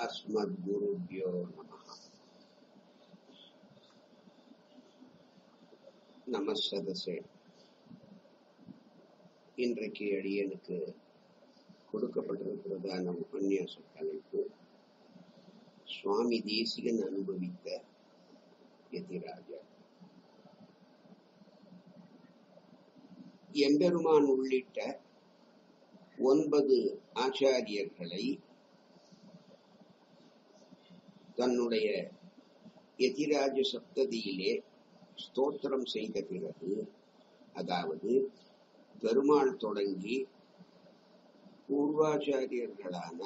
अस्मद्गुरुभ्यो नमः நம சதசே இன்றைக்கு அடியனுக்கு கொடுக்கப்பட்டிருக்கிறதான உபன்யாச தலைப்பு சுவாமி தேசிகன் அனுபவித்த எதிராஜா எம்பெருமான் உள்ளிட்ட ஒன்பது ஆச்சாரியர்களை தன்னுடைய எதிராஜ சப்ததியிலே ஸ்தோத்திரம் செய்த பிறகு அதாவது பெருமாள் தொடங்கி பூர்வாச்சாரியர்களான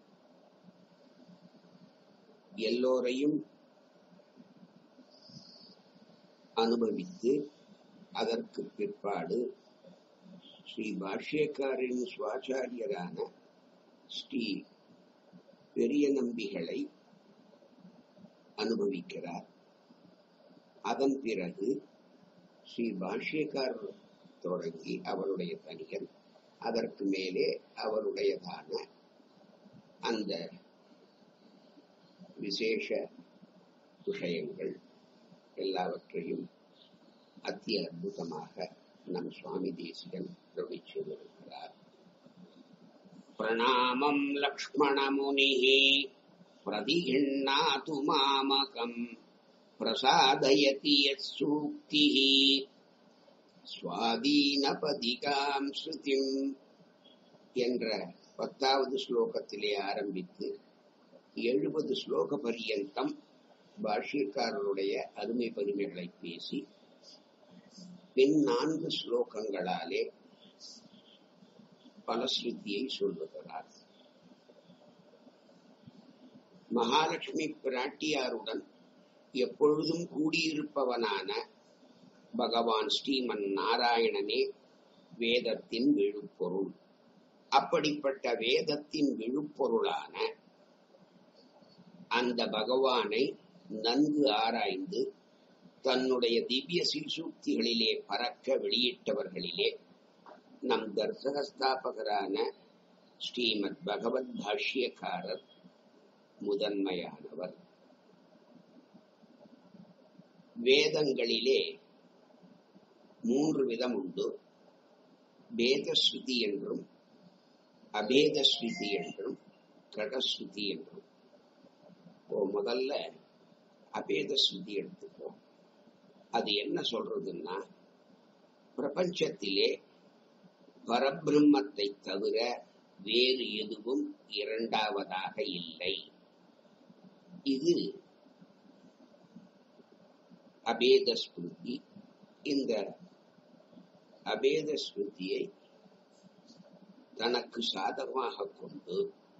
எல்லோரையும் அனுபவித்து அதற்கு பிற்பாடு ஸ்ரீ பாஷ்யக்காரின் சுவாச்சாரியரான ஸ்ரீ பெரிய நம்பிகளை அனுபவிக்கிறார் அதன் பிறகு ஸ்ரீ பாஷ்யக்காரர் தொடங்கி அவருடைய தனியன் அதற்கு மேலே அவருடையதான அந்த விசேஷ விஷயங்கள் எல்லாவற்றையும் அத்தி அற்புதமாக நம் சுவாமி தேசிகன் அருளி செய்திருக்கிறார் பிரணாமம் லக்ஷ்மணமுனிः प्रतिगृह्णातु मामकम् प्रसादयति यत्सूक्तिः சுவாதீனபதிகாம் ஸ்ருதிம் என்ற பத்தாவது ஸ்லோகத்திலே ஆரம்பித்து எழுபது ஸ்லோக பரியந்தம் பாஷ்யக்காரருடைய அருமை பெருமைகளை பேசி பின் நான்கு ஸ்லோகங்களாலே பலஸ்ருதியை சொல்லுகிறார் மகாலட்சுமி பிராட்டியாருடன் எப்பொழுதும் கூடியிருப்பவனான பகவான் ஸ்ரீமன் நாராயணனே வேதத்தின் விழுப்பொருள் அப்படிப்பட்ட வேதத்தின் விழுப்பொருளான அந்த பகவானை நன்கு ஆராய்ந்து தன்னுடைய திவ்ய சீசூக்திகளிலே பறக்க வெளியிட்டவர்களிலே நம் தர்சகஸ்தாபகரான ஸ்ரீமத் பகவத் பாஷ்யக்காரர் முதன்மையானவர் வேதங்களிலே மூன்று விதம் உண்டு பேதஸ்ருதி என்றும் அபேதஸ்ருதி என்றும் கடஸ்ருதி என்றும் ஓ முதல்ல அபேதஸ்ருதி எடுத்துப்போம் அது என்ன சொல்றதுன்னா பிரபஞ்சத்திலே பரபிரம்மத்தை தவிர வேறு எதுவும் இரண்டாவதாக இல்லை இது அபேத ஸ்மிருதி இந்த அபேத ஸ்மிருதியை தனக்கு சாதகமாக கொண்டு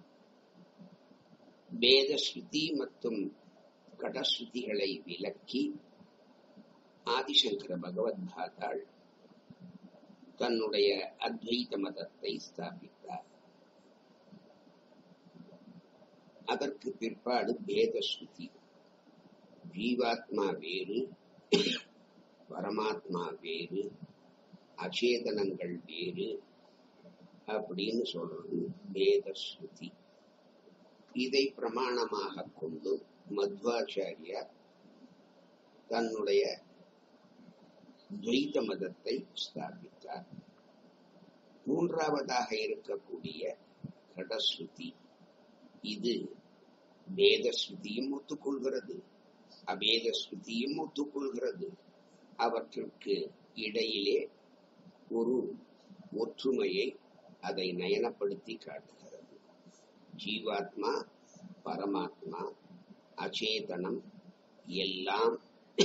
வேத ஸ்ருதி மற்றும் கடஸ்ருதிகளை விலக்கி ஆதிசங்கர பகவத் பாதாள் தன்னுடைய அத்வைத மதத்தை ஸ்தாபித்தார் அதற்கு பிற்பாடு பேத ஸ்ருதி ஜீவாத்மா வேறு பரமாத்மா வேறு அச்சேதனங்கள் வேறு அப்படின்னு சொல்றது வேத ஸ்ருதி இதை பிரமாணமாக கொண்டு மத்வாச்சாரியார் தன்னுடைய துவைத மதத்தை ஸ்தாபித்தார் மூன்றாவதாக இருக்கக்கூடிய கடஸ்ருதி இது வேத ஸ்ருதியும் ஒத்துக்கொள்கிறது அபேத ஸ்ருதியும் ஒத்துக்கொள்கிறது அவற்றிற்கு இடையிலே ஒரு ஒற்றுமையை அதை நயனப்படுத்தி காட்டுகிறது ஜீவாத்மா பரமாத்மா அச்சேதனம் எல்லாம்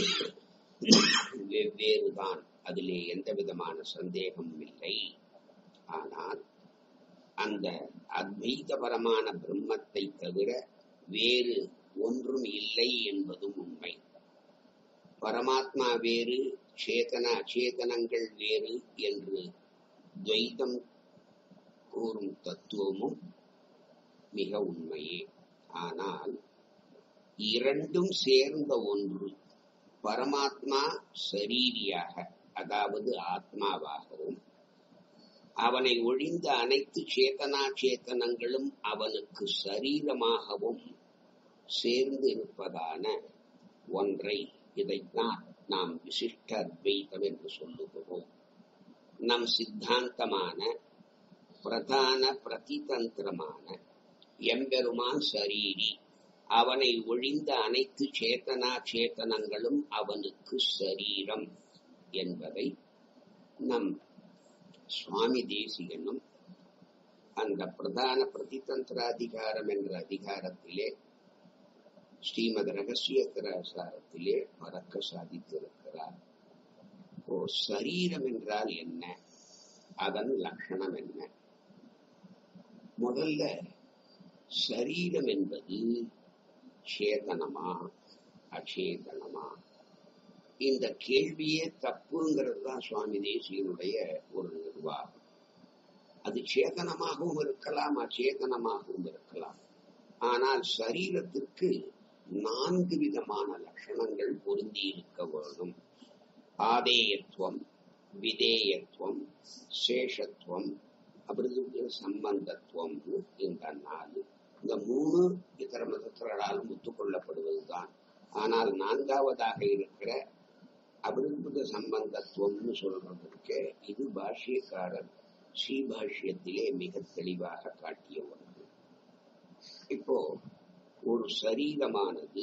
வெவ்வேறுதான் அதிலே எந்த விதமான சந்தேகமும் இல்லை ஆனால் அந்த அத்வைதபரமான பிரம்மத்தை தவிர வேறு ஒன்றும் இல்லை என்பதும் உண்மை பரமாத்மா வேறு சேதன அச்சேதனங்கள் வேறு என்று துவைதம் கூறும் தத்துவமும் மிக உண்மையே ஆனால் இரண்டும் சேர்ந்த ஒன்று பரமாத்மா சரீரியாக அதாவது ஆத்மாவாகவும் அவனை ஒழிந்த அனைத்து சேதனா சேத்தனங்களும் அவனுக்கு சரீரமாகவும் சேர்ந்து இருப்பதான ஒன்றை இதைத்தான் நாம் விசிஷ்ட அத்வைத்தம் என்று சொல்லுகிறோம் நம் சித்தாந்தமான பிரதான பிரதிதந்திரமான எம்பெருமான் சரீரி அவனை ஒழிந்த அனைத்து சேத்தனா சேத்தனங்களும் அவனுக்கு சரீரம் என்பதை நம் சுவாமி தேசிகனும் அந்த பிரதான பிரதிதந்திராதிகாரம் என்ற அதிகாரத்திலே ஸ்ரீமத் ரகசிய திராசாரத்திலே பறக்க சாதித்திருக்கிறார் ஓ சரீரம் என்றால் என்ன அதன் லட்சணம் என்ன முதல்ல சரீரம் என்பது சேதனமா அச்சேதனமா இந்த கேள்வியே தப்புங்கிறது தான் சுவாமி தேசியனுடைய ஒரு நிர்வாகம் அது சேதனமாகவும் இருக்கலாம் அச்சேதனமாகவும் இருக்கலாம் ஆனால் சரீரத்திற்கு நான்கு விதமான லட்சணங்கள் பொருந்தி இருக்க வேண்டும் ஆதேயத்துவம் விதேயத்துவம் சேஷத்துவம் அபிருதுக்கு சம்பந்தத்துவம் இந்த நாலு இந்த மூணு இதர மதத்தினராலும் ஒத்துக்கொள்ளப்படுவதுதான் ஆனால் நான்காவதாக இருக்கிற அபிருத்த சம்பந்தத்துவம்னு சொல்றதற்கு இது பாஷ்யக்காரர் ஸ்ரீபாஷ்யத்திலே மிக தெளிவாக காட்டிய ஒன்று இப்போ ஒரு சரீரமானது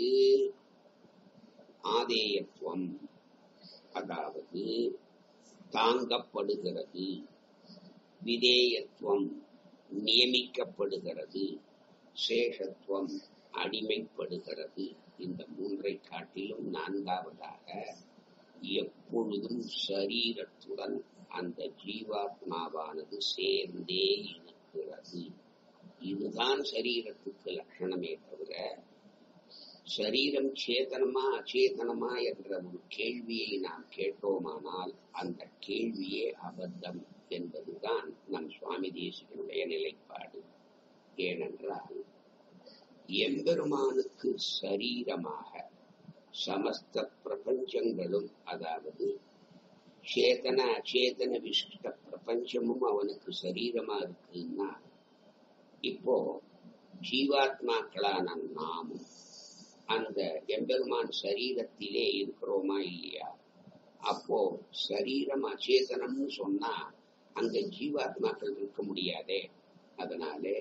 ஆதேயத்துவம் அதாவது தாங்கப்படுகிறது விதேயத்துவம் நியமிக்கப்படுகிறது சேஷத்துவம் அடிமைப்படுகிறது இந்த மூன்றை காட்டிலும் நான்காவதாக எப்பொழுதும் சரீரத்துடன் அந்த ஜீவாத்மாவானது சேர்ந்தே இருக்கிறது இதுதான் சரீரத்துக்கு லட்சணமே தவிர சரீரம் சேதனமா அச்சேதனமா என்ற ஒரு கேள்வியை நாம் கேட்டோமானால் அந்த கேள்வியே அபத்தம் என்பதுதான் நம் சுவாமி தேசிகனுடைய நிலைப்பாடு ஏனென்றால் எம்பெருமானுக்கு சரீரமாக சமஸ்த பிரபஞ்சங்களும் அதாவது சேதன அச்சேதன விசிஷ்ட பிரபஞ்சமும் அவனுக்கு சரீரமா இருக்குன்னா இப்போ ஜீவாத்மாக்களான நாமும் அந்த எம்பெருமான் சரீரத்திலே இருக்கிறோமா இல்லையா அப்போ சரீரம் அச்சேதனம்னு சொன்னா அங்க ஜீவாத்மாக்கள் இருக்க முடியாதே அதனாலே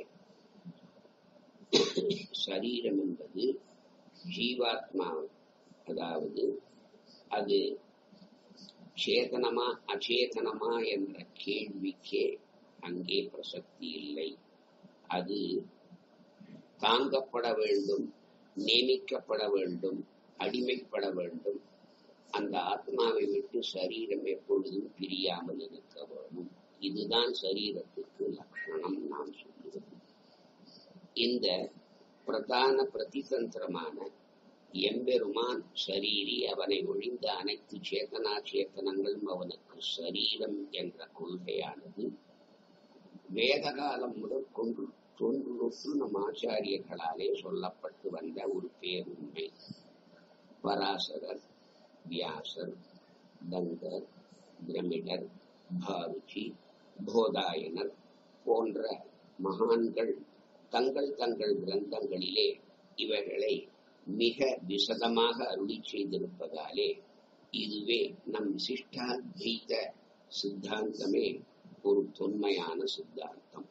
சரீரம் என்பது ஜீவாத்மா அதாவது அது சேதனமா அச்சேதனமா என்ற கேள்விக்கே அங்கே பிரசக்தி இல்லை அது தாங்கப்பட வேண்டும் நியமிக்கப்பட வேண்டும் அடிமைப்பட வேண்டும் அந்த ஆத்மாவை விட்டு சரீரம் எப்பொழுதும் பிரியாமல் இருக்க வேண்டும் இதுதான் சரீரத்துக்கு லட்சணம் நாம் சொல்லுவது இந்த பிரதான பிரதிதந்திரமான எம்பெருமான் சரீரி அவனை ஒழிந்த அனைத்து சேதனா சேத்தனங்களும் அவனுக்கு சரீரம் என்ற கொள்கையானது வேத காலம் முதற்கொண்டு தொன்றுற்று நம் ஆச்சாரியர்களாலே சொல்லப்பட்டு வந்த ஒரு பேருண்மை பராசரர் வியாசர் தங்கர் பிரமிடர் பாருச்சி போதாயனர் போன்ற மகான்கள் தங்கள் தங்கள் கிரந்தங்களிலே இவைகளை மிக விசதமாக அருளி செய்திருப்பதாலே இதுவே நம் விசிஷ்டாத்வைத சித்தாந்தமே ஒரு தொன்மையான சித்தாந்தம்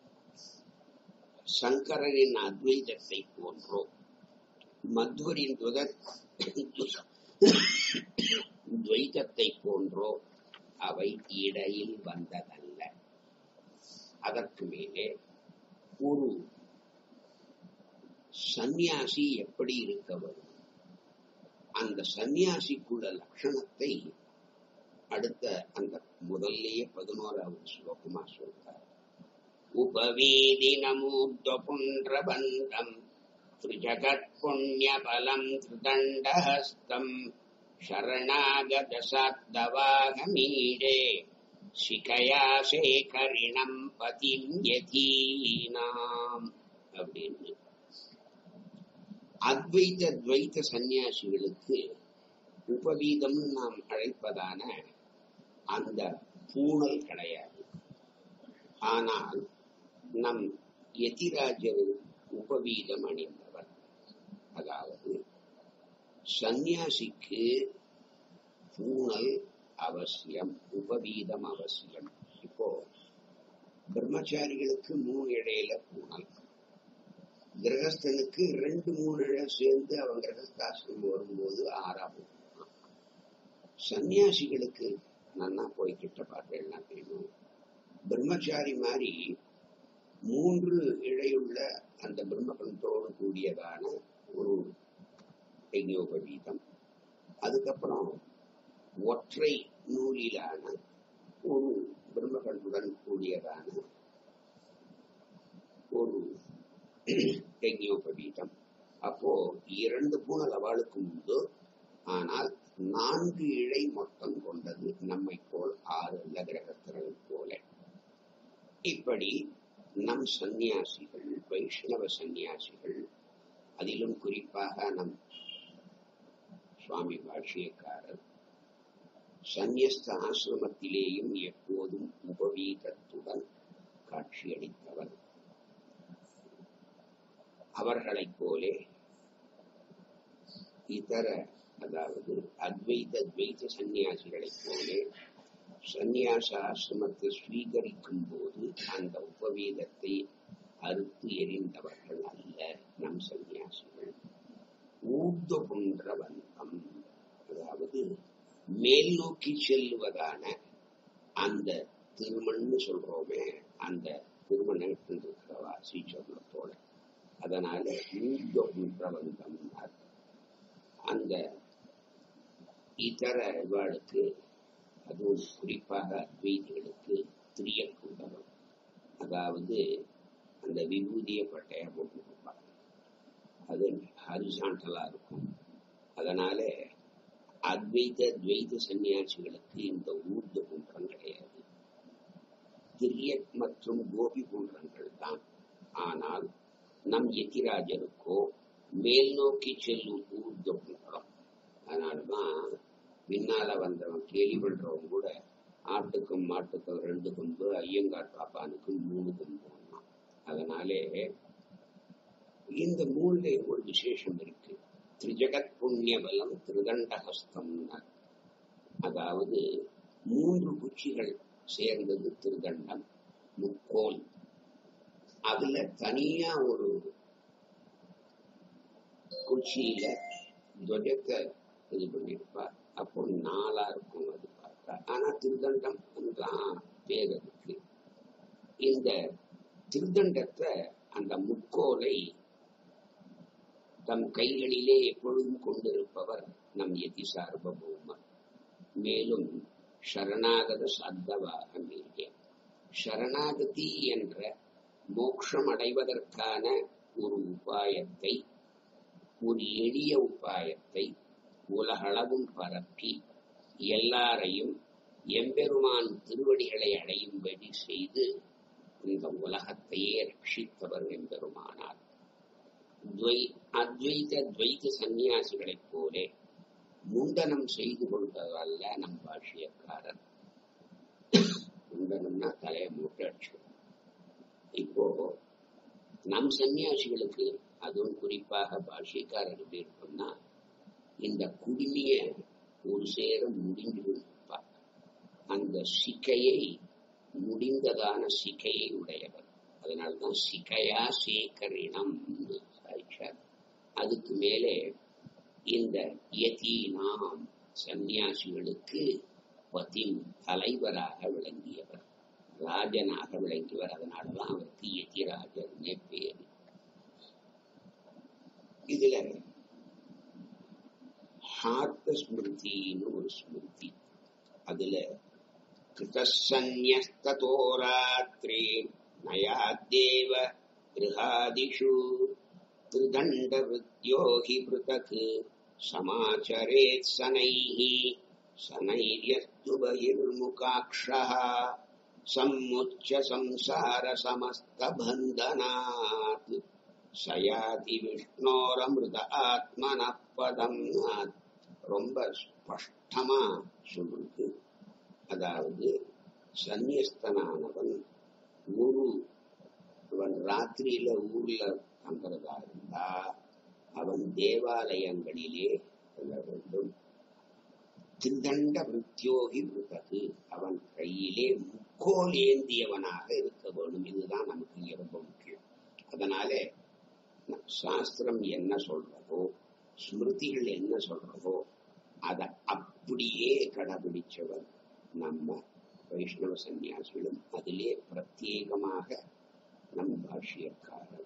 சங்கரரின் அத்வைதத்தை போன்றோ மத்வரின் துவைதத்தை போன்றோ அவை இடையில் வந்ததல்ல அதற்கு மேலே ஒரு சந்நியாசி எப்படி இருக்க வரும் அந்த சந்நியாசிக்குள்ள லட்சணத்தை அடுத்த அந்த முதல்லயே பதினோராவது ஸ்லோகமா சொல்றார் उपवेदिनमूर्ध्वपुण्ड्रबन्धम् त्रिजगत्पुण्यबलम् त्रिदण्डहस्तम् शरणागतसाद्दवागमीडे शिखया शेखरिणम् பதிம் யதீனாம் அப்படின்னு அத்வைத துவைத சந்நியாசிகளுக்கு உபவீதம் நாம் அழைப்பதான அந்த பூணல் கிடையாது ஆனால் நம் எதிராஜர் உபவீதம் அணிந்தவர் அதாவது சந்நியாசிக்கு பூணல் அவசியம் உபவீதம் அவசியம் இப்போ பிரம்மச்சாரிகளுக்கு மூணு இடையில பூணல் கிரகஸ்தனுக்கு ரெண்டு மூணு இழை சேர்ந்து அவன் கிரகஸ்தாசிரமம் வரும்போது ஆறாம் சன்னியாசிகளுக்கு நன்னா போய் கிட்ட பார்த்தேன்னா தெரியும் பிரம்மச்சாரி மாதிரி மூன்று இழையுள்ள அந்த பிரம்மகண்டத்தோடு கூடியதான ஒரு யஜ்யோபவீதம் அதுக்கப்புறம் ஒற்றை நூலிலான ஒரு பிரம்மகண்டுடன் கூடியதான ஒரு யஜ்யோபவீதம் அப்போ இரண்டு பூணல் அவளுக்கு உண்டு ஆனால் நான்கு இழை மொத்தம் கொண்டது நம்மை போல் ஆறு கிரகத்திரள் போல இப்படி நம் சந்நியாசிகள் வைஷ்ணவ சந்நியாசிகள் அதிலும் குறிப்பாக நம் சுவாமி பாஷ்யக்காரர் சந்நியஸ்த ஆசிரமத்திலேயும் எப்போதும் உபவீதத்துடன் காட்சியளித்தவர் அவர்களைப் போலே இதர அதாவது அத்வைத துவைத சந்நியாசிகளைப் போலே சந்நியாச ஆசிரமத்தை ஸ்வீகரிக்கும் போது அந்த உபவீதத்தை அறுத்து எறிந்தவர்கள் அல்ல நம் சந்நியாசிகள் ஊர்த புன்ற வந்தம் அதாவது மேல் நோக்கி செல்லுவதான அந்த திருமண்னு சொல்றோமே அந்த திருமணம் இருக்கிறவா ஸ்ரீசரணத்தோட அதனால ஊர்த புன்ற வந்தம் அந்த இதர இவாளுக்கு அதுவும் குறிப்பாக அத்வைதிகளுக்கு திரியக்குண்டலம் அதாவது அந்த விபூதிய பட்டைய போட்டு கொடுப்பாங்க அது ஹரிசாண்டலா இருக்கும் அதனால அத்வைத துவைத சன்னியாசிகளுக்கு இந்த ஊர்த குன்றம் கிடையாது திரியக் மற்றும் கோபி குன்றங்கள் தான் ஆனால் நம் எத்திராஜருக்கோ மேல் நோக்கி செல்லும் ஊர்த குன்றம் அதனாலதான் பின்னால வந்தவன் கேலி பண்றவன் கூட ஆட்டுக்கும் மாட்டுக்கும் ரெண்டு கொம்பு ஐயங்கார் பாப்பானுக்கும் மூணு கொம்பு அதனாலே இந்த மூணுல ஒரு விசேஷம் இருக்கு திரிஜகத் புண்ணிய பலம் திருதண்டஹஸ்தம் அதாவது மூன்று குச்சிகள் சேர்ந்தது திருதண்டம் முக்கோல் அதுல தனியா ஒரு குச்சியில துவஜத்தை இது பண்ணிருப்பார் அப்போ நாலா இருக்கும் அது பார்த்தா ஆனா திருதண்டம் தான் பேர் அதுக்கு இந்த திருதண்டத்தை அந்த முக்கோலை தம் கைகளிலே எப்பொழுதும் கொண்டிருப்பவர் நம் எதி சார்பபௌமர் மேலும் சரணாகத சாத்தவாக மீறிய சரணாகதி என்ற மோட்சம் அடைவதற்கான ஒரு உபாயத்தை ஒரு எளிய உபாயத்தை உலகளவும் பரப்பி எல்லாரையும் எம்பெருமான் திருவடிகளை அடையும்படி செய்து இந்த உலகத்தையே ரட்சித்தவர் எம்பெருமானார் அத்வைத துவைத சந்நியாசிகளைப் போலே முண்டனம் செய்து கொண்டதல்ல நம் பாஷ்யக்காரர் முண்டனம்னா தலையை மூட்டை அடிச்சு இப்போ நம் சன்னியாசிகளுக்கு அதுவும் குறிப்பாக பாஷ்யக்காரர் எப்படி இருக்கும்னா இந்த குடுமிய ஒரு சேர முடிந்து விடுப்பார் அந்த சிக்கையை முடிந்ததான சிக்கையை உடையவர் அதனால்தான் சிக்கையா சேகரினம் சாய்ச்சார் அதுக்கு மேலே இந்த யதீனாம் சந்நியாசிகளுக்கு பதின் தலைவராக விளங்கியவர் ராஜனாக விளங்கியவர் அதனாலதான் அவருக்கு யதிராஜர்னே பேரு இதுல ஹார்த்த ஸ்மிருதின்னு ஒரு ஸ்மிருதி அதுல கிருத்தசன்யஸ்தோ ராத்திரே நயாத்தேவ கிருஹாதிஷு त्रिदण्डवृत्यो हि पृथक् समाचरेत् शनैः शनैर्यस्तु बहिर्मुखाक्षः सम्मुच्य संसारसमस्तबन्धनात् स याति விஷ்ணோரமிருத ஆத்மன பதம் ரொம்ப ஸ்பஷ்டமா சொல்லுது அதாவது சந்நியஸ்தனானவன் ஒரு அவன் ராத்திரியில ஊர்ல தங்குறதா இருந்தா அவன் தேவாலயங்களிலே செல்ல வேண்டும் திருதண்ட விருத்தியோகி விருத்தகு அவன் கையிலே முக்கோல் ஏந்தியவனாக இருக்க வேண்டும் இதுதான் நமக்கு இங்க ரொம்ப முக்கியம் அதனால சாஸ்திரம் என்ன சொல்றதோ ஸ்மிருதிகள் என்ன சொல்றதோ அதை அப்படியே கடைபிடிச்சவர் நம்ம வைஷ்ணவ சன்னியாசிகளும் அதிலே பிரத்யேகமாக நம் பாஷ்யக்காரர்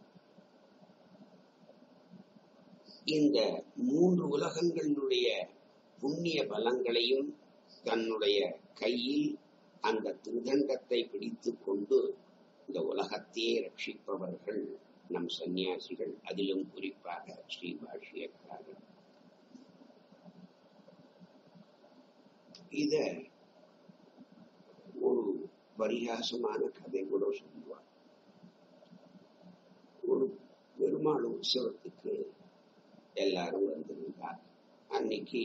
இந்த மூன்று உலகங்களுடைய புண்ணிய பலங்களையும் தன்னுடைய கையில் அந்த திருதண்டத்தை பிடித்துக் கொண்டு இந்த உலகத்தையே ரட்சிப்பவர்கள் நம் சந்நியாசிகள் அதிலும் குறிப்பாக ஸ்ரீ பாஷ்யக்காரர் இத ஒரு பரிகாசமான கதை கூட சொல்லுவார் ஒரு பெருமாள் உற்சவத்துக்கு எல்லாரும் வந்திருந்தார் அன்னைக்கு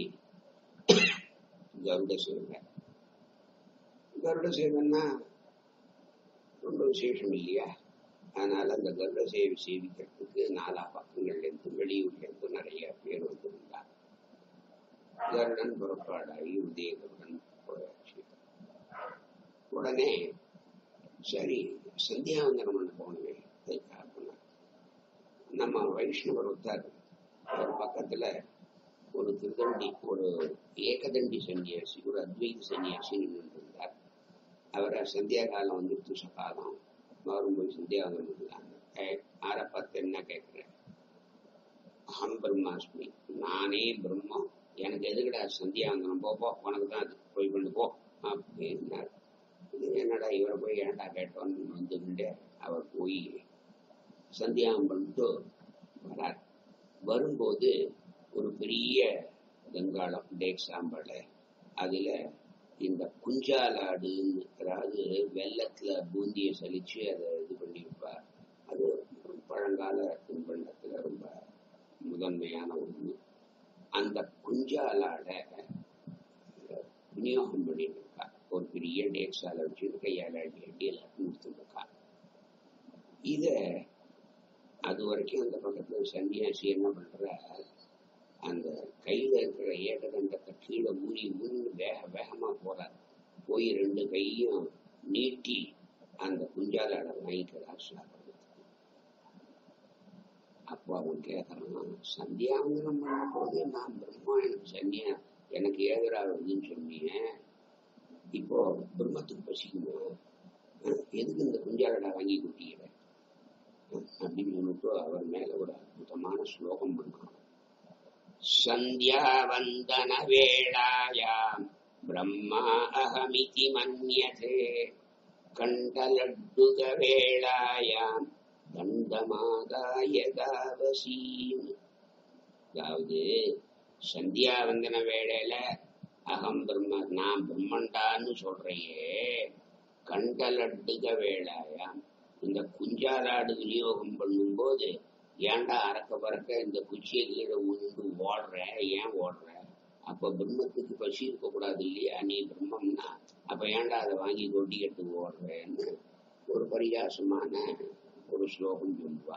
கருட சேவை கருட சேவைன்னா ரொம்ப விசேஷம் இல்லையா அதனால அந்த கருட சேவை சேவிக்கிறதுக்கு நாலா பக்கங்கள்ல இருந்து வெளியூர்ல இருந்து நிறைய பேர் வந்திருந்தார் கருடன் புறப்பாடாகி உதய கருடன் போயாச்சு உடனே சரி சந்தியாவந்தனம் பண்ண போனவே அதுக்காக போனார் நம்ம வைஷ்ணவர் ஒருத்தர் ஒரு பக்கத்துல ஒரு திருதண்டி ஒரு ஏகதண்டி சன்னியாசி ஒரு அத்வைத சன்னியாசி நின்று இருந்தார் அவரை சந்தியா காலம் வந்துட்டு சகாலம் அவரும் போய் சந்தியாவந்தனம் பண்ணாங்க ஆரை பார்த்து என்ன கேட்கிறேன் அகம் பிரம்மாஸ்மி நானே பிரம்மம் எனக்கு எதுக்கடா சந்தியாவந்தனம் போ போ உனக்கு தான் அது போய் கொண்டு போ அப்படின்னார் இது என்னடா இவரை போய் ஏன்டா கேட்டோன்னு வந்துட்டு அவர் போய் சந்தியாகம் பண்ணிட்டு வரார் வரும்போது ஒரு பெரிய கங்காளம் டேக் சாம்பலை அதுல இந்த குஞ்சாலாடுன்னு அதாவது வெள்ளத்துல பூந்தியை சலிச்சு அதை இது பண்ணியிருப்பார் அது பழங்கால தின்பண்டத்துல ரொம்ப முதன்மையான ஒண்ணு அந்த குஞ்சாலாட விநியோகம் பண்ணிட்டு இருக்கா ஒரு பெரிய டேக்ஸால வச்சு கையால அடி அடி எல்லாத்தையும் கொடுத்துருக்கா இத அது வரைக்கும் அந்த பக்கத்துல சன்னியாசி என்ன பண்ற அந்த கையில இருக்கிற ஏகதண்டத்தை கீழே ஊறி ஊறி வேக வேகமா போறார் போய் ரெண்டு கையும் நீட்டி அந்த குஞ்சாலாட வாங்கிக்கிறார் சாப்பிடுறதுக்கு அப்போ அவன் கேட்கறான் சந்தியாவந்தனம் பண்ண போது நான் பிரம்மா எனக்கு சன்னியா எனக்கு ஏதரா வருதுன்னு சொன்னீங்க இப்போ பிரம்மத்துக்கு பசிக்குமா எதுக்கு இந்த குஞ்சாலடா வாங்கி குட்டிக்கிற அப்படின்னு சொல்லிட்டு அவர் மேல ஒரு அற்புதமான ஸ்லோகம் பண்ணான் சந்தியாவந்தன வேளாயாம் பிரம்மா அகமிதி மன்யதே கண்டலட்டுக வேளாயாம் தண்டமாதாயதாவசீம் அதாவது சந்தியாவந்தன வேளையில அகம் பிரம்ம நான் பிரம்மண்டான்னு சொல்றையே கண்டலட்டுக வேளாயாம் இந்த குஞ்சாலாடு விநியோகம் பண்ணும்போது ஏன்டா அறக்க பறக்க இந்த குச்சியை கீழே உண்டு ஓடுற ஏன் ஓடுற அப்ப பிரம்மத்துக்கு பசி இருக்கக்கூடாது இல்லையா நீ பிரம்மம்னா அப்ப ஏன்டா அதை வாங்கி கொட்டிக்கிட்டு ஓடுறேன்னு ஒரு பரிகாசமான ஒரு ஸ்லோகம் சொல்லுவா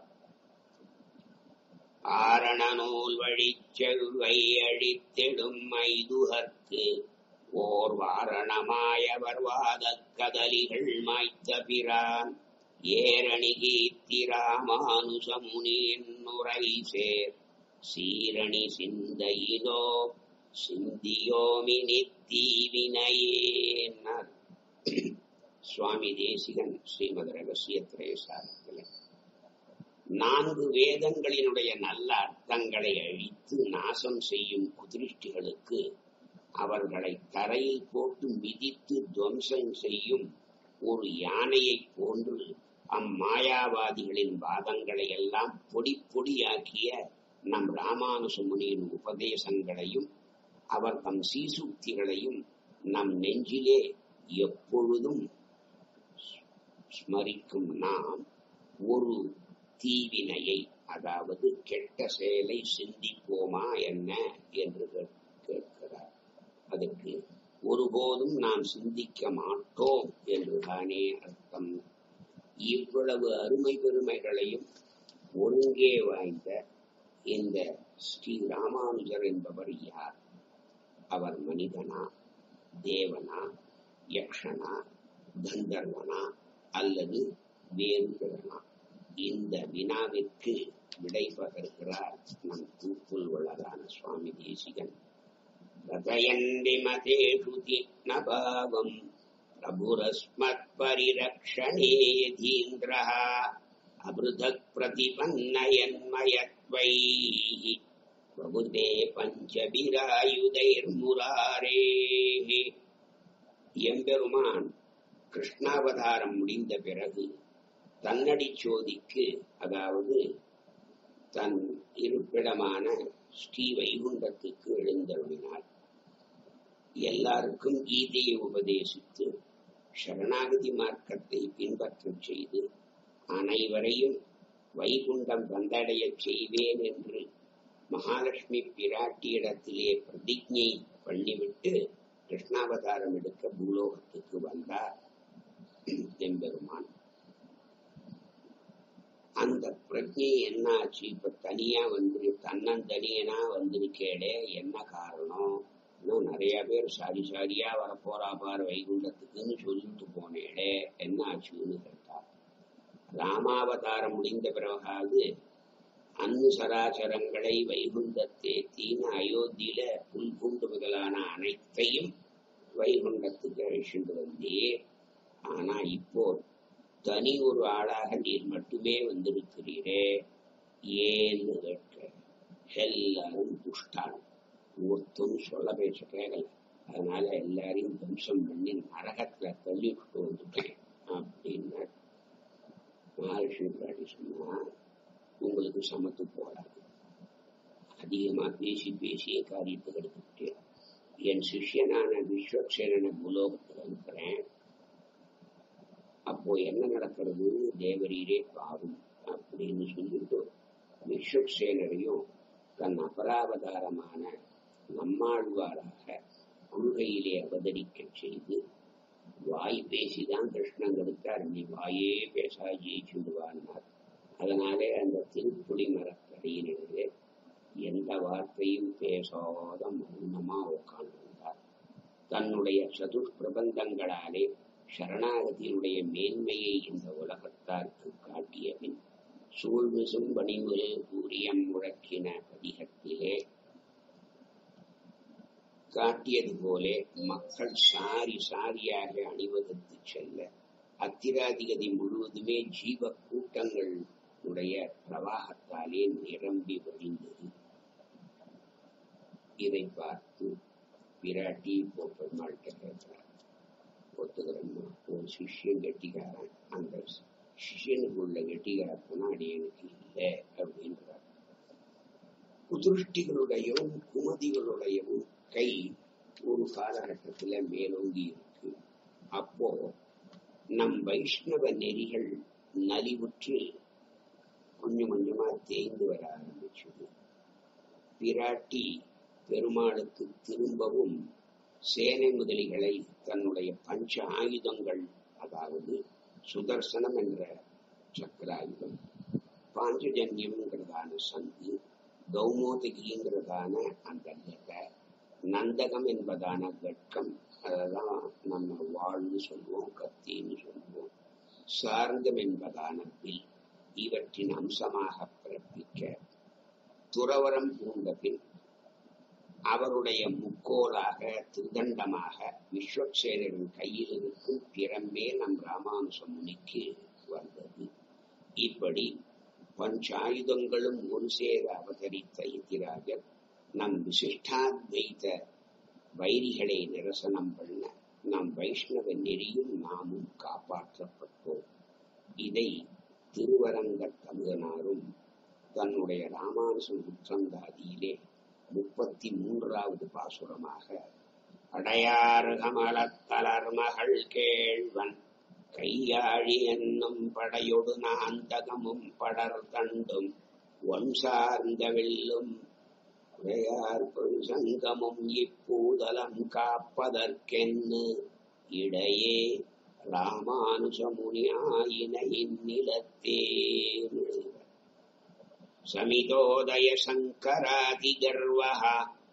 ஆரண நூல் வழிச்செல்வை அழித்திடும் மைதுகற்கு ஓர் வாரணமாயவர் வாதக் கதலிகள் மாய்த்த பிரான் ஏரணி கீர்த்தி ராமானுசமுனி என்னுரை சேர் சீரணி சிந்தையிலோ சிந்தியோமி நித்தீவினையேன்னார் சுவாமி தேசிகன் ஸ்ரீமத் ரகசிய திரேசாரத்தில் நான்கு வேதங்களினுடைய நல்ல அர்த்தங்களை அழித்து நாசம் செய்யும் குதிருஷ்டிகளுக்கு அவர்களை தரையில் போட்டு மிதித்து துவம்சம் செய்யும் ஒரு யானையை போன்று அம்மாயாவாதிகளின் வாதங்களை எல்லாம் பொடி பொடியாக்கிய நம் ராமானுச முனியின் உபதேசங்களையும் அவர் தம் சீசுக்திகளையும் நம் நெஞ்சிலே எப்பொழுதும் ஸ்மரிக்கும் நாம் ஒரு தீவினையை அதாவது கெட்ட செயலை சிந்திப்போமா என்ன என்று கேட்கிறார் அதற்கு ஒருபோதும் நாம் சிந்திக்க மாட்டோம் என்றுதானே அர்த்தம் இவ்வளவு அருமை பெருமைகளையும் ஒருங்கே வாய்ந்த இந்த ஸ்ரீ ராமானுஜர் என்பவர் யார் அவர் மனிதனா தேவனா யக்ஷனா கந்தர்வனா அல்லது வேறு பிறனா இந்த வினாவிற்கு விடை பகர்கிறார் நம் தூப்புல் வளரான சுவாமி தேசிகன் ரதயன் விமதேஷு நபாவம் பிரபுரஸ்மத் பரிரக்ஷணேதீந்திரः அபிருதக் प्रतिपन्नयन्मयत्वैः प्रभुते பஞ்சபிராயுதைர்முராரேः எம்பெருமான் கிருஷ்ணாவதாரம் முடிந்த பிறகு தன்னடி சோதிக்கு அதாவது தன் இருப்பிடமான ஸ்ரீ வைகுண்டத்துக்கு எழுந்தருளினார் எல்லாருக்கும் கீதையை உபதேசித்து சரணாகதி மார்க்கத்தை பின்பற்றச் செய்து அனைவரையும் வைகுண்டம் வந்தடையச் செய்வேன் என்று மகாலட்சுமி பிராட்டியிடத்திலே பிரதிஜை பண்ணிவிட்டு கிருஷ்ணாவதாரம் எடுக்க பூலோகத்துக்கு வந்தார் எம்பெருமான் அந்த பிரஜை என்ன ஆச்சு இப்ப தனியா வந்து தன்னந்தனியனா வந்திருக்கேடே என்ன காரணம் இன்னும் நிறைய பேர் சாரி சாரியா வரப்போறா பாரு வைகுண்டத்துக்குன்னு சொல்லிட்டு போனேடே என்ன ஆச்சுன்னு கேட்டார் ராமாவதாரம் முடிந்த பிறகாவது அன்னு சராசரங்களை வைகுண்டத்தை தீன அயோத்தியில புல் பூண்டு முதலான அனைத்தையும் வைகுண்டத்துக்கு அழிச்சுட்டு வந்தே ஆனா இப்போ தனி ஒரு ஆளாக நீர் மட்டுமே வந்திருக்கிறீரே ஏன்னு கேட்க எல்லாரும் துஷ்டான் ஒருத்தரும் சொல்ல பேச கேட்கல அதனால எல்லாரையும் தம்சம் பண்ணி நரகத்துல தள்ளி விட்டு வந்துட்டேன் அப்படின்னு மகாலட்சுமி பிராட்டி சொன்னா உங்களுக்கு சமத்து போடாது அதிகமா பேசி பேசிய காரியத்தை எடுத்துக்கிட்டு என் சிஷ்யனான விஸ்வக்சேனனை பூலோகத்தில் அனுப்புறேன் அப்போ என்ன நடக்கிறது தேவரீரே பாரும் அப்படின்னு சொல்லிட்டு விஸ்வக்சேனரையும் தன் அபராவதாரமான நம்மாழ்வாராக கொள்கையிலே அவதரிக்க செய்து வாய் பேசிதான் கிருஷ்ணன் கொடுத்தார் நீ வாயே பேசா ஜெயிச்சுடுவான்னார் அதனாலே அந்த திருப்புலி மரத்தடியினே எந்த வார்த்தையும் பேசாத மௌனமா உட்கார்ந்திருந்தார் தன்னுடைய சதுர் பிரபந்தங்களாலே சரணாகதியினுடைய மேன்மையை இந்த உலகத்தாருக்கு காட்டிய பின் சூழ்விசும் பணிமுறை கூறியம் முழக்கின பதிகத்திலே காட்டியது போலே மக்கள் சாரி சாரியாக அணிவகுத்து செல்ல அத்திராதிகதி முழுவதுமே ஜீவ கூட்டங்கள் உடைய பிரவாகத்தாலே நிரம்பி வழிந்தது இதை பார்த்து பிராட்டி இப்போ பெருமாள்கிட்ட கேட்கிறார் ஒத்துக்கிறம்மா ஒரு சிஷ்யன் கெட்டிக்காரன் அந்த சிஷ்யனுக்குள்ள கெட்டிக்காரத்தனா அடியனுக்கு இல்லை அப்படின்றார் குதிருஷ்டிகளுடையவும் குமதிகளுடையவும் கை ஒரு காலகட்டத்துல மேலோங்கி இருக்கு அப்போ நம் வைஷ்ணவ நெறிகள் நலிவுற்று கொஞ்சம் கொஞ்சமா தேய்ந்து வர ஆரம்பிச்சது பிராட்டி பெருமாளுக்கு திரும்பவும் சேனை முதலிகளை தன்னுடைய பஞ்ச ஆயுதங்கள் அதாவது சுதர்சனம் என்ற சக்கராயுதம் பாஞ்சஜன்யம்ங்கிறதான சங்கு கௌமோதகிங்கிறதான அந்த கெட்டை நந்தகம் என்பதான கட்கம் அததான் நம்ம வாழ்னு சொல்லுவோம் கத்தின்னு சொல்லுவோம் சார்ந்தம் என்பதான வில் இவற்றின் அம்சமாக பிறப்பிக்க துறவரம் பூண்ட பின் அவருடைய முக்கோலாக திருதண்டமாக விஸ்வக்சேனரின் கையில் இருக்கும் பிரம்பே நம் ராமானுச முனிக்கு வந்தது இப்படி பஞ்சாயுதங்களும் ஒரு சேர அவதரித்த இத்திராஜர் நம் விசிஷ்டாத்வைத வைரிகளை நிரசனம் பண்ண நம் வைஷ்ணவ நெறியும் நாமும் காப்பாற்றப்பட்டோம் இதை திருவரங்க தமிழனாரும் தன்னுடைய ராமானுசன் உற்றந்தாதியிலே முப்பத்தி மூன்றாவது பாசுரமாக அடையாறு கமலத்தலர் மகள் கேழ்வன் கையாழி என்னும் படையொடு நாந்தகமும் படர் தண்டும் ஒன் சார்ந்த வெல்லும் உடையார் சங்கமும் இப்பூதலம் காப்பதற்கென்னு இடையே ராமானுஜமுனி ஆயின இந்நிலத்தே समितोदय शङ्करादिगर्वः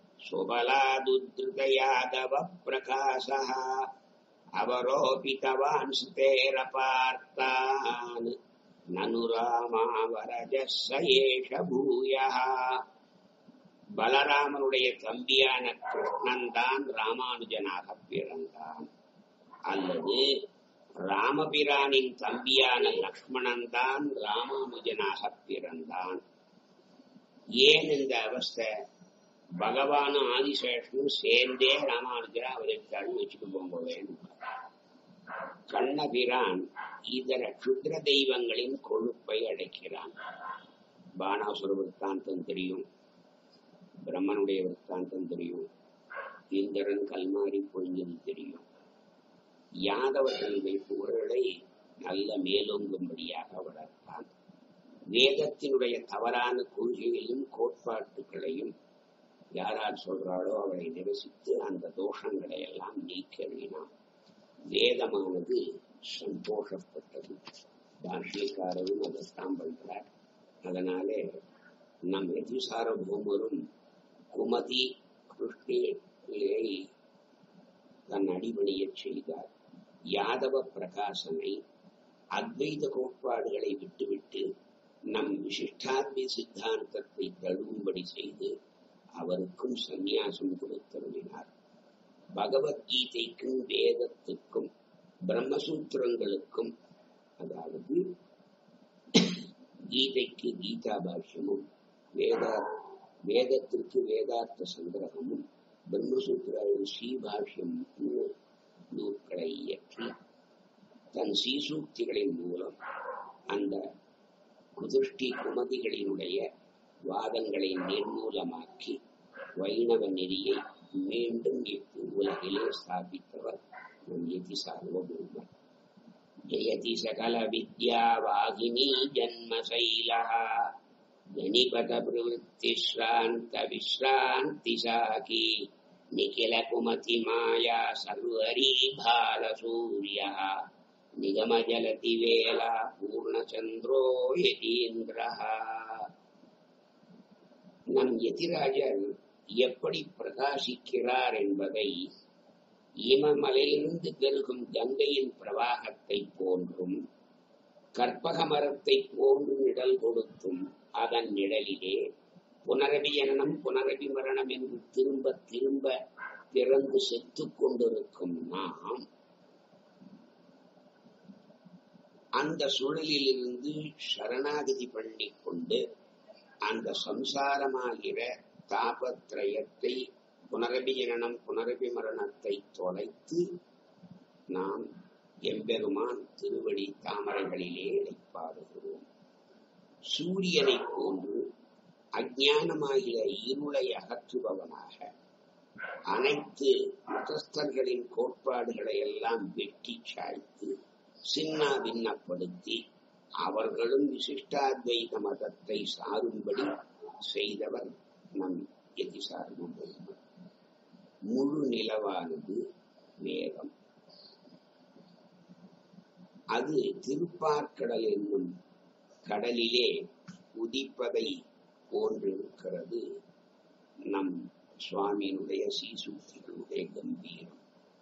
सुबलादुद्धृतयादवप्रकाशः अवरोपितवान् सुतेरपार्तान् ननु रामावरजः स एष भूयः பலராமனுடைய தம்பியான கிருஷ்ணன் தான் ராமானுஜனாக பிறந்தான் அல்லது ராமபிரானின் தம்பியான லக்ஷ்மணன் தான் ராமானுஜனாக பிறந்தான் ஏன் இந்த அவஸ்தை பகவானும் ஆதிசேஷனும் சேர்ந்தே ராமானுஜரா அவதரித்தாள்னு வச்சுட்டு போகும்போது கண்ணபிரான் இதர க்ஷுத்ர தெய்வங்களின் கொழுப்பை அடைக்கிறான் பானாசுர விற்த்தாந்தம் தெரியும் பிரம்மனுடைய விற்த்தாந்தம் தெரியும் இந்திரன் கல்மாரி பொழிஞ்சது தெரியும் யாதவர்களுடைய புகழை நல்ல மேலோங்கும்படியாக வளர்த்தான் வேதத்தினுடைய தவறான கொள்கைகளையும் கோட்பாட்டுகளையும் யாரார் சொல்றாளோ அவளை நிரசித்து அந்த தோஷங்களை எல்லாம் நீக்கினான் வேதமானது சந்தோஷப்பட்டது பாஷ்யக்காரரும் அதைத்தான் பண்றார் அதனாலே நம் எதிசாரபூமரும் குமதி கிருஷ்ணியை தன் அடிபணியச் செய்தார் யாதவ பிரகாசனை அத்வைத கோட்பாடுகளை விட்டுவிட்டு நம் விசிஷ்டாத்மை சித்தாந்தத்தை தழுவும்படி செய்து அவருக்கும் சந்நியாசம் கொடுத்தருளினார் பகவத்கீதைக்கும் வேதத்துக்கும் பிரம்மசூத்திரங்களுக்கும் அதாவது கீதைக்கு கீதா பாஷ்யமும் வேதா வேதத்திற்கு வேதார்த்த சங்கிரகமும் பிரம்மசூத்திர ஸ்ரீபாஷ்யம் நூல்களை இயற்றி தன் சீசூக்திகளின் மூலம் அந்த குதிஷ்டி குமதிகளினுடைய வாதங்களை நிர்மூலமாக்கி வைணவ நெறியை மீண்டும் இப்பு உலகிலே ஸ்தாபித்தவர் நம் யதி சார்வபௌமர் ஜெயதி சகல வித்யா வாகினி ஜன்மசைலः गणिपत प्रवृत्ति श्रान्त विश्रान्ति साखी निखिल कुमति माया सर्वरी भालसूर्यः निगम जलति वेला पूर्णचन्द्रो यतीन्द्रः நம் எதிராஜர் எப்படி பிரகாசிக்கிறார் என்பதை இமமலையிலிருந்து பெருகும் கங்கையின் பிரவாகத்தை போன்றும் கற்பக மரத்தை போன்று நிழல் கொடுத்தும் அதன் நிழலிலே புனரபி ஜனனம் புனரபி மரணம் என்று திரும்ப திரும்ப பிறந்து செத்து கொண்டிருக்கும் நாம் அந்த சூழலிலிருந்து சரணாகதி பண்ணி கொண்டு அந்த சம்சாரமாகிற தாபத்ரயத்தை புனரபி ஜனனம் புனரபி மரணத்தை தொலைத்து நாம் எம்பெருமான் திருவடி தாமரைகளிலே இழைப்பாடுகிறோம் சூரியனை போன்று அஜானமாகிற இருளை அகற்றுபவனாக அனைத்து மதஸ்தர்களின் கோட்பாடுகளை எல்லாம் வெட்டி சாய்த்து சின்ன பின்னப்படுத்தி அவர்களும் விசிஷ்டாத்வைத மதத்தை சாரும்படி செய்தவர் நம் எதிசார்பு முழு நிலவானது வேதம் அது திருப்பார்கடல் என்னும் கடலிலே உதிப்பதை போன்றிருக்கிறது நம் சுவாமியினுடைய சீசூத்திகளுடைய கம்பீரம்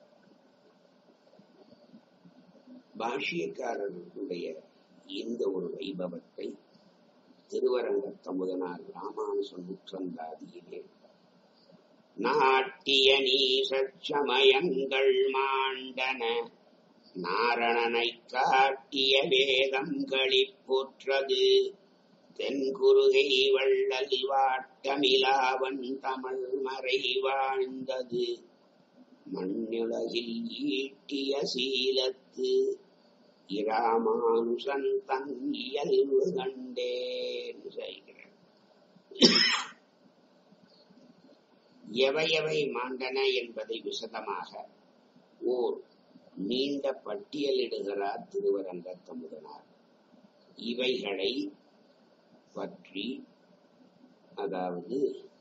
பாஷ்யக்காரர்களுடைய இந்த ஒரு வைபவத்தை திருவரங்கத்தமுதனார் ராமானுசன் முற்றந்தாதியிலே நாட்டிய நீசமயங்கள் மாண்டன நாரணனை காட்டிய வேதம் களிப்புற்றது தென்குருகை வள்ளல் வாட்டமிலாவன் தமிழ் மறை வாழ்ந்தது மண்ணுலகில் ஈட்டிய சீலத்து இராமானுசன் தன் இயல்பு கண்டேன் செய்கிறார் எவையவை மாண்டன என்பதை விசதமாக ஓர் நீண்ட பட்டியலிடுகிறார் திருவரங்க தமுதனார் இவைகளை பற்றி அதாவது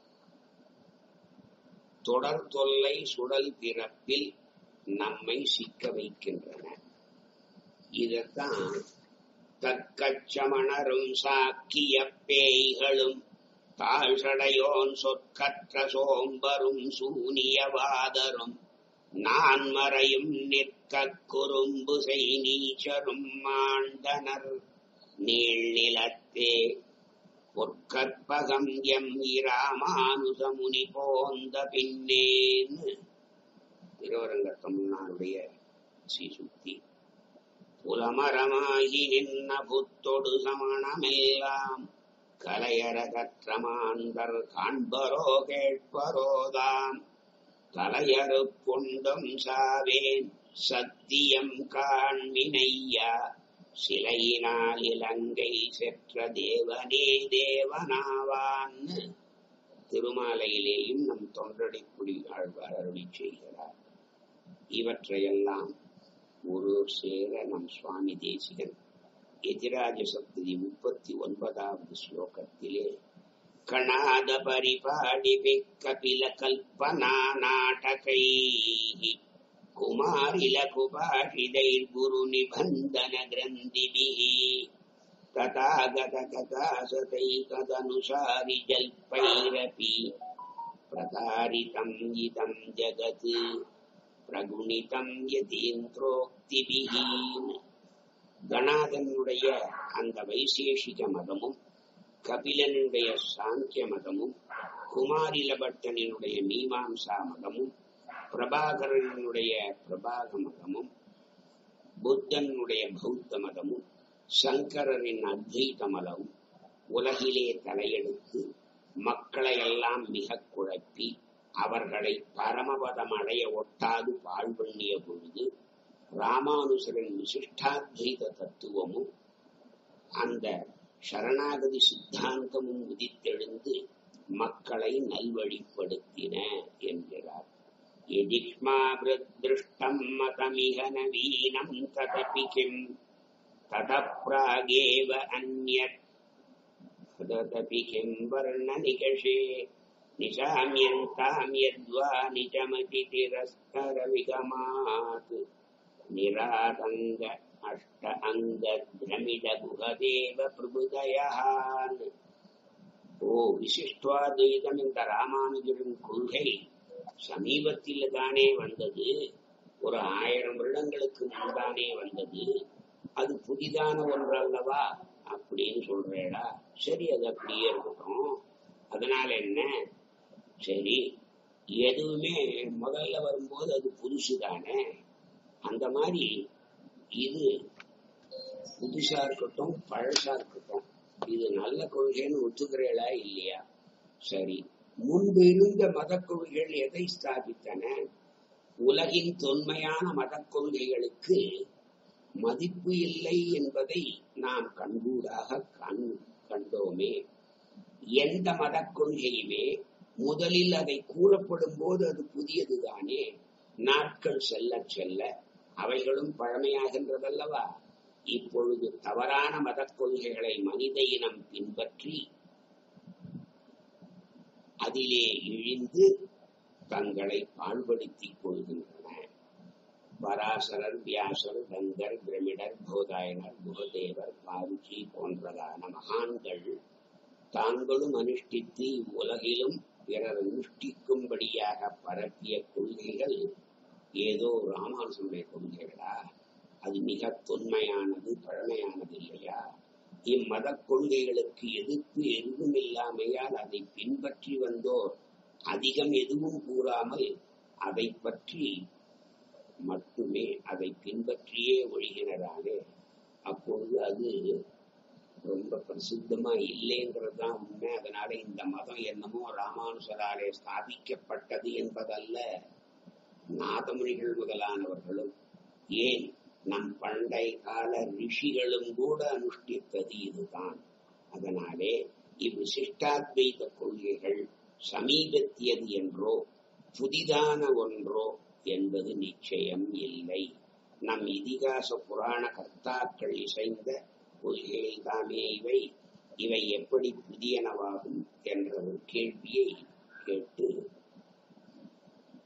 தொடர் தொல்லை சுடல் பிறப்பில் நம்மை சிக்க வைக்கின்றன இதத்தான் தற்கச்சமணரும் சாக்கிய பேய்களும் தாழ்சடையோன் சொற்கற்ற சோம்பரும் சூனியவாதரும் நான் மறையும் நிற்க குறும்பு செய் நீச்சரும் மாண்டனர் நீழ்நிலத்தே பொற்கற்பகம் எம் இராமானுசமுனி போந்த பின்னேன்னு திருவரங்க தமிழ்நாடுடைய ஸ்ரீசுக்தி புலமரமாகி நின்ன புத்தொடு சமணமெல்லாம் கலையற கற்ற மாந்தர் காண்பரோ கேட்பரோதாம் தலையறு கொண்டும் சாவேன் சத்தியம் காண்மினையா சிலையினால் இலங்கை செற்ற தேவனே தேவனாவான்னு திருமாலையிலேயும் நம் தொண்டடி குடி ஆழ்வார் அருளி செய்கிறார் இவற்றையெல்லாம் ஒரு சேர நம் சுவாமி தேசிகன் எதிராஜ சப்ததி முப்பத்தி ஒன்பதாவது ஸ்லோகத்திலே கணாத பரிபாடி கபில கல்பனா நாடகை குமாரில குபாஷிதைர் குரு நிபந்தன கிரந்திபிः ததாகத கதாசதை ததனுசாரி ஜல்பைரபி பிரதாரிதம் இதம் ஜகத் பிரகுணிதம் யதீந்திரோக்திபிஹீன் கணாதனுடைய அந்த வைசேஷிக மதமும் கபிலனுடைய சாங்கிய மதமும் குமாரிலபட்டனினுடைய மீமாம்சா மதமும் பிரபாகரனுடைய பிரபாக மதமும் புத்தனுடைய பௌத்த மதமும் சங்கரரின் அத்வைத மதமும் உலகிலே தலையெடுத்து மக்களை எல்லாம் மிக குழப்பி அவர்களை பரமபதம் அடைய ஒட்டாது பாழ்பண்ணிய பொழுது ராமானுசரின் விசிஷ்டாத்வைத தத்துவமும் அந்த சரணாகதி சித்தாந்தமும் உதித்தெழுந்து மக்களை நல்வழிப்படுத்தின என்கிறார் यदिक्ष्मावृद्दृष्टम् मतमिह नवीनम् तदपि किम् ततः प्रागेव अन्यत् तदपि किम् वर्णनिकषे निशाम्यन्ताम् यद्वा निजमतितिरस्तरविगमात् निरातङ्ग अष्ट अङ्गद्रमिडगुहदेव प्रबुदयः ஓ விசிஷ்டாத்வைதம் இந்த ராமானுஜரின் கொள்கை சமீபத்தில் தானே வந்தது ஒரு ஆயிரம் வருடங்களுக்கு முன்தானே வந்தது அது புதிதான ஒன்று அல்லவா அப்படின்னு சொல்றேடா சரி அது அப்படியே இருக்கட்டும் அதனால என்ன சரி எதுவுமே முதல்ல வரும்போது அது புதுசு தானே அந்த மாதிரி இது புதுசா இருக்கட்டும் பழசா இருக்கட்டும் இது நல்ல கொள்கைன்னு ஒத்துக்கிறீங்களா இல்லையா சரி முன்பு இருந்த மத கொள்கைகள் எதை ஸ்தாபித்தன உலகின் தொன்மையான மத கொள்கைகளுக்கு மதிப்பு இல்லை என்பதை நாம் கண்கூடாக கண் கண்டோமே எந்த மத கொள்கையுமே முதலில் அதை கூறப்படும் போது அது புதியதுதானே நாட்கள் செல்ல செல்ல அவைகளும் பழமையாகின்றதல்லவா இப்பொழுது தவறான மத கொள்கைகளை மனித இனம் பின்பற்றி அதிலே இழிந்து தங்களை பாழ்படுத்திக் கொள்கின்றன பராசரர் வியாசர் கங்கர் பிரமிடர் போதாயனர் குருதேவர் பாருஜி போன்றதான மகான்கள் தாங்களும் அனுஷ்டித்து உலகிலும் பிறர் அனுஷ்டிக்கும்படியாக பரப்பிய கொள்கைகள் ஏதோ ராமானுசனுடைய கொள்கைகளா அது மிக தொன்மையானது பழமையானது இல்லையா இம்மத கொள்கைகளுக்கு எதிர்ப்பு எதுவும் இல்லாமையால் அதை பின்பற்றி வந்தோர் அதிகம் எதுவும் கூறாமல் அதை பற்றி மட்டுமே அதை பின்பற்றியே ஒழிகிறதாலே அப்பொழுது அது ரொம்ப பிரசித்தமா இல்லைன்றதுதான் உண்மை அதனால இந்த மதம் என்னமோ ராமானுசராலே ஸ்தாபிக்கப்பட்டது என்பதல்ல நாதமுனிகள் முதலானவர்களும் ஏன் நம் பண்டை கால ரிஷிகளும் கூட அனுஷ்டித்தது இதுதான் அதனாலே இவ்விசிஷ்டாத்வைத கொள்கைகள் சமீபத்தியது என்றோ புதிதான ஒன்றோ என்பது நிச்சயம் இல்லை நம் இதிகாச புராண கர்த்தாக்கள் இசைந்த கொள்கைகள் தாமே இவை இவை எப்படி புதியனவாகும் என்ற ஒரு கேள்வியை கேட்டு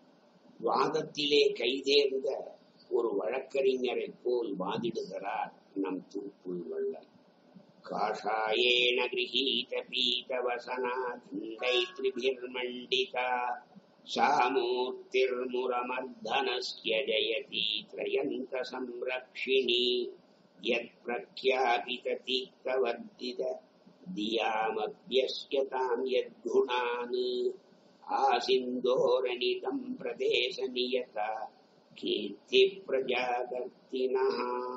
வாதத்திலே கைதேர்ந்த ஒரு வழக்கறிஞரை போல் வாதிடுகிறார் நம் தூப்புள் வள்ளல் काषायेण गृहीतपीतवसना दण्डैत्रिभिर्मण्डिता सा मूर्तिर्मुरमर्धनस्य जयती त्रयन्तसंरक्षिणी यत्प्रख्यापिततीक्तवर्धित दियामभ्यस्यताम् यद्गुणान् आसिन्दोरनितम् प्रदेशनियता कीर्तिप्रजागर्तिनः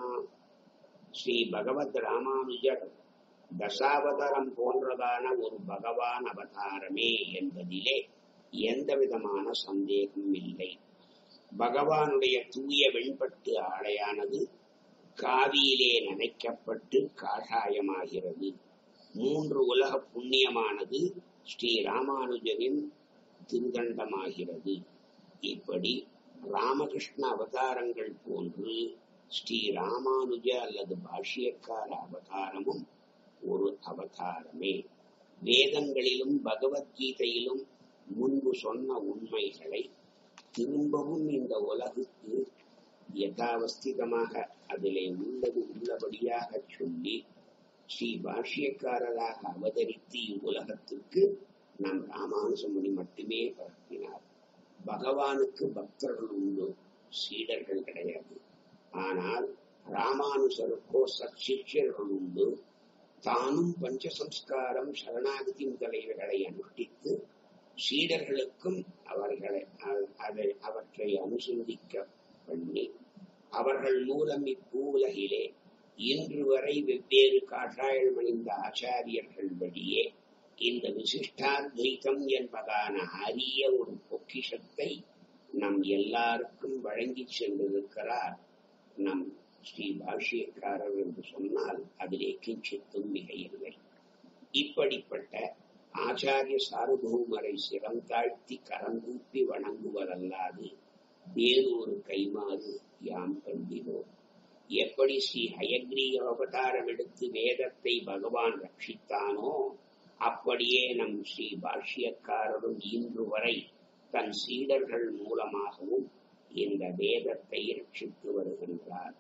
ஸ்ரீ பகவத் ராமானுஜர் தசாவதாரம் போன்றதான ஒரு பகவான் அவதாரமே என்பதிலே எந்த விதமான சந்தேகம் இல்லை பகவானுடைய தூய வெண்பட்டு ஆடையானது காவியிலே நனைக்கப்பட்டு காஷாயமாகிறது மூன்று உலக புண்ணியமானது ஸ்ரீ ராமானுஜரின் திருதண்டமாகிறது இப்படி ராமகிருஷ்ண அவதாரங்கள் போன்று ஸ்ரீ ராமானுஜ அல்லது பாஷ்யக்கார அவதாரமும் ஒரு அவதாரமே வேதங்களிலும் பகவத்கீதையிலும் முன்பு சொன்ன உண்மைகளை திரும்பவும் இந்த உலகுக்கு யதாவஸ்திதமாக அதிலே உள்ளது உள்ளபடியாக சொல்லி ஸ்ரீ பாஷ்யக்காரராக அவதரித்து இவ்வுலகத்திற்கு நம் ராமானுசமுனி மட்டுமே பரப்பினார் பகவானுக்கு பக்தர்கள் உண்டு சீடர்கள் கிடையாது ஆனால் ராமானுசருக்கோ சச்சிஷ்யர்கள் உண்டு தானும் பஞ்சசம்ஸ்காரம் சரணாகதி முதலியவைகளை அனுஷ்டித்து சீடர்களுக்கும் அவர்களை அதை அவற்றை அனுசந்திக்க பண்ணி அவர்கள் மூலம் இப்பூலகிலே இன்று வரை வெவ்வேறு காஷாயம் அணிந்த ஆச்சாரியர்கள் வழியே இந்த விசிஷ்டாத்வைத்தம் என்பதான அரிய ஒரு பொக்கிஷத்தை நம் எல்லாருக்கும் வழங்கி சென்றிருக்கிறார் நம் ஸ்ரீ பாஷ்யக்காரர் என்று சொன்னால் அதிலே கிஞ்சித்தும் மிகையில்லை இப்படிப்பட்ட ஆச்சாரிய சார்பூமரை சிரம் தாழ்த்தி கரங்கூப்பி வணங்குவதல்லாது வேறொரு கைமாறு யாம் கண்டினோம் எப்படி ஸ்ரீ ஹயக்ரீய அவதாரம் எடுத்து வேதத்தை பகவான் ரட்சித்தானோ அப்படியே நம் ஸ்ரீ பாஷ்யக்காரரும் இன்று வரை தன் சீடர்கள் மூலமாகவும் இந்த வேதத்தை ரட்சித்து வருகின்றார்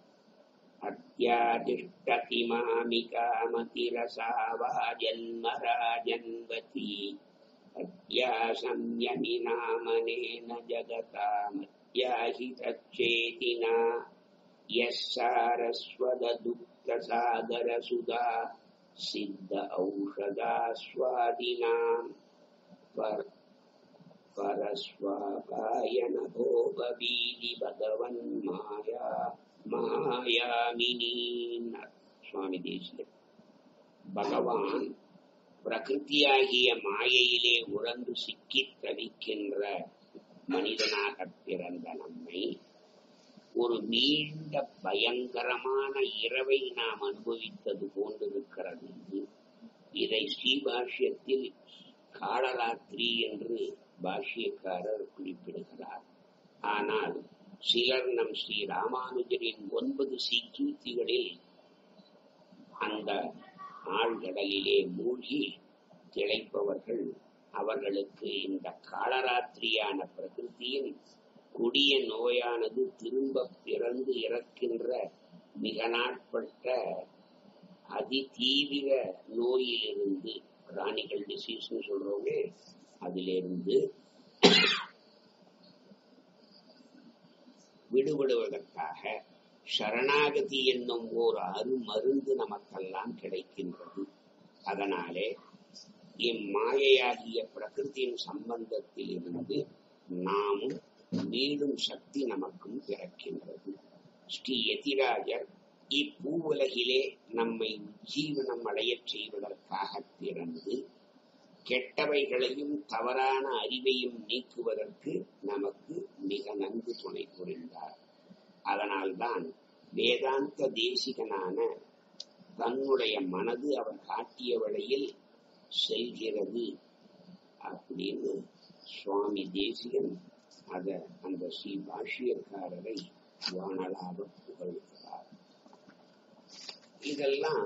அத்தியாதிஷ்டதிமாமிகாமதிரசாவா ஜன்மராஜன்வதி அத்தியாசம்யமினாமனேன ஜகதாமத்யாஹிதச்சேதினா यः सारस्वदुक्तसागरसुधा सिद्ध औषधास्वादिनाम् पर परस्वापायन भोगवीदि भगवन् माया மாயாமினி சுவாமி தேசியர் பகவான் பிரகிருதியாகிய மாயையிலே உழந்து சிக்கித் தவிக்கின்ற மனிதனாக பிறந்த நம்மை ஒரு நீண்ட பயங்கரமான இரவை நாம் அனுபவித்தது போன்றிருக்கிறது இதை ஸ்ரீபாஷ்யத்தில் காலராத்திரி என்று பாஷ்யக்காரர் குறிப்பிடுகிறார் ஆனால் சிலர் நம் ஸ்ரீ ராமானுஜரின் ஒன்பது சீக்கீர்த்திகளில் அந்த ஆழ்கடலிலே மூழ்கி திளைப்பவர்கள் அவர்களுக்கு இந்த காலராத்திரியான பிரகிருதியின் கொடிய நோயானது திரும்ப பிறந்து இறக்கின்ற மிக நாட்பட்ட அதிதீவிர நோயிலிருந்து கிரானிக்கல் டிசீஸ்னு சொல்றோமே அதிலிருந்து விடுபடுவதற்காக சரணாகதி என்னும் ஓர் அருமருந்து நமக்கெல்லாம் கிடைக்கின்றது அதனாலே இம்மாயையாகிய பிரகிருதியின் சம்பந்தத்தில் இருந்து நாமும் மீண்டும் சக்தி நமக்கும் பிறக்கின்றது ஸ்ரீ யதிராஜர் இப்பூவுலகிலே நம்மை ஜீவனம் அடையச் செய்வதற்காக பிறந்து கெட்டவைகளையும் தவறான அறிவையும் நீக்குவதற்கு நமக்கு மிக நன்கு துணை புரிந்தார் அதனால்தான் வேதாந்த தேசிகனான தன்னுடைய மனது அவர் காட்டிய வழியில் செல்கிறது அப்படின்னு சுவாமி தேசிகன் அத அந்த ஸ்ரீ பாஷ்யக்காரரை வானலாக புகழ்கிறார் இதெல்லாம்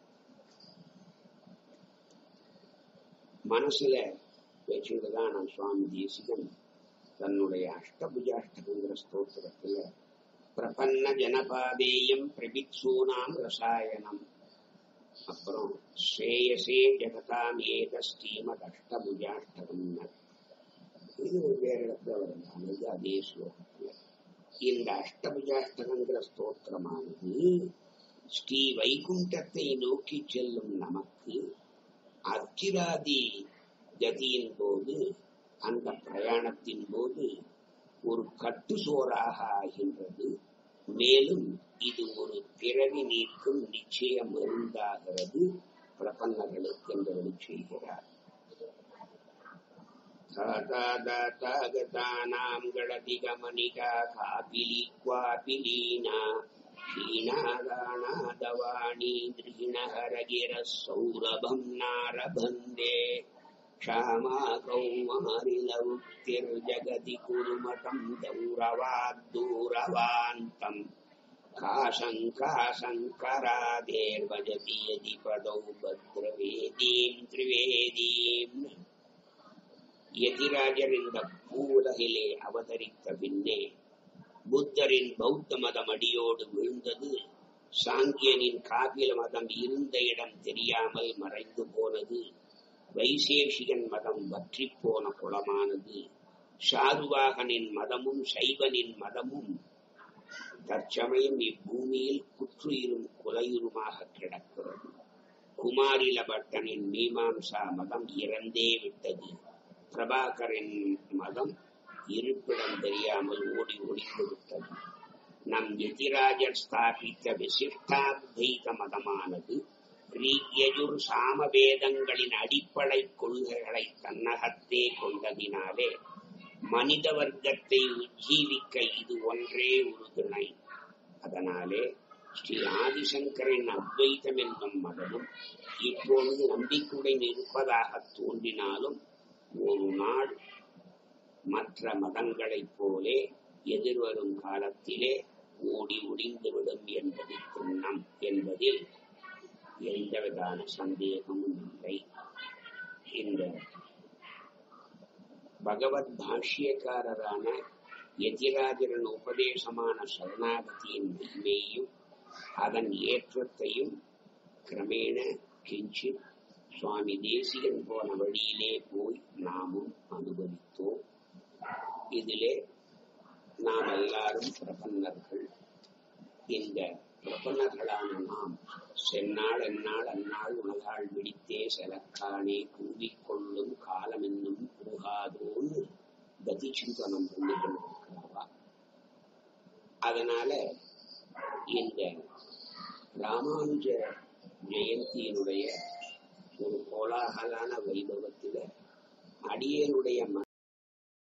மனசுல வச்சுட்டுதான் நான் சுவாமி தேசிகன் தன்னுடைய அஷ்டபுஜாஷ்டகங்கிற ஸ்தோத்திரத்துல பிரபன்ன ஜனபாதேயம் பிரபிக்ஷூனாம் ரசாயனம் அப்புறம் ஸ்ரேயசே ஜெகதாம் ஏக ஸ்ரீமத் அஷ்டபுஜாஷ்டகம் இது ஒரு வேற இடத்துல வருதானது அதே ஸ்லோகத்துல இந்த அஷ்டபுஜாஷ்டகங்கிற ஸ்தோத்திரமானது ஸ்ரீ வைகுண்டத்தை நோக்கி செல்லும் நமக்கு அர்ச்சிராதி கதியின் போது அந்த பிரயாணத்தின் போது ஒரு கட்டு சோறாக ஆகின்றது மேலும் இது ஒரு பிறவி நீக்கும் நிச்சய மருந்தாகிறது பிரபன்னர்களுக்கு என்று செய்கிறார் தாதாதாதாகதானாம் கடதிகமணிகா காபிலி குவாபிலீனா हीनादानादवाणी दृढहरगिरः सौरभम् नारभन्दे क्षामा कौमारिलवृत्तिर्जगति कुरुमतम् दौरवाद्दूरवान्तम् का शङ्का शङ्करादेर्भजति यदि पदौ भद्रवेदीम् त्रिवेदीम् எதிராஜர் இந்த பூவுலகிலே அவதரித்த பின்னே புத்தரின் பௌத்த மதம் அடியோடு விழுந்தது சாங்கியனின் காபில மதம் இருந்த இடம் தெரியாமல் மறைந்து போனது வைசேஷிகன் மதம் வற்றி போன குளமானது ஷாருவாகனின் மதமும் சைவனின் மதமும் தற்சமயம் இப்பூமியில் குற்றுயிரும் குலையுருமாக கிடக்கிறது குமாரில பட்டனின் மீமாம்சா மதம் இறந்தே விட்டது பிரபாகரின் மதம் இருப்பிடம் தெரியாமல் ஓடி ஒளிந்து விட்டது நம் எதிராஜர் ஸ்தாபித்த விசிஷ்டாத்வைத மதமானது ரீயஜுர் சாமவேதங்களின் அடிப்படை கொள்கைகளை தன்னகத்தே கொண்டதினாலே மனித வர்க்கத்தை உஜ்ஜீவிக்க இது ஒன்றே ஒரு துணை அதனாலே ஸ்ரீ ஆதிசங்கரின் அத்வைதம் என்னும் மதமும் இப்பொழுது நம்பிக்கையுடன் இருப்பதாக தோன்றினாலும் ஒரு நாள் மற்ற மதங்களைப் போலே எதிர்வரும் காலத்திலே ஓடி ஒடிந்துவிடும் என்பது திண்ணம் என்பதில் எந்தவிதான சந்தேகமும் இல்லை இந்த பகவத் பாஷ்யக்காரரான எதிராஜரின் உபதேசமான சரணாகதியின் மகிமையும் அதன் ஏற்றத்தையும் கிரமேண கிஞ்சித் சுவாமி தேசிகன் போன வழியிலே போய் நாமும் அனுபவித்தோம் இதிலே நாம் எல்லாரும் பிரபன்னர்கள் இந்த பிரபன்னர்களான நாம் செந்நாள் எந்நாள் அந்நாள் உலகால் விடித்தே செலக்கானே கூவிக்கொள்ளும் காலம் என்னும் புகாதோன்னு கதி சிந்தனம் பண்ணி கொண்டிருக்கிறவா அதனால இந்த ராமானுஜ ஜெயந்தியினுடைய ஒரு கோலாகலான வைபவத்தில அடியனுடைய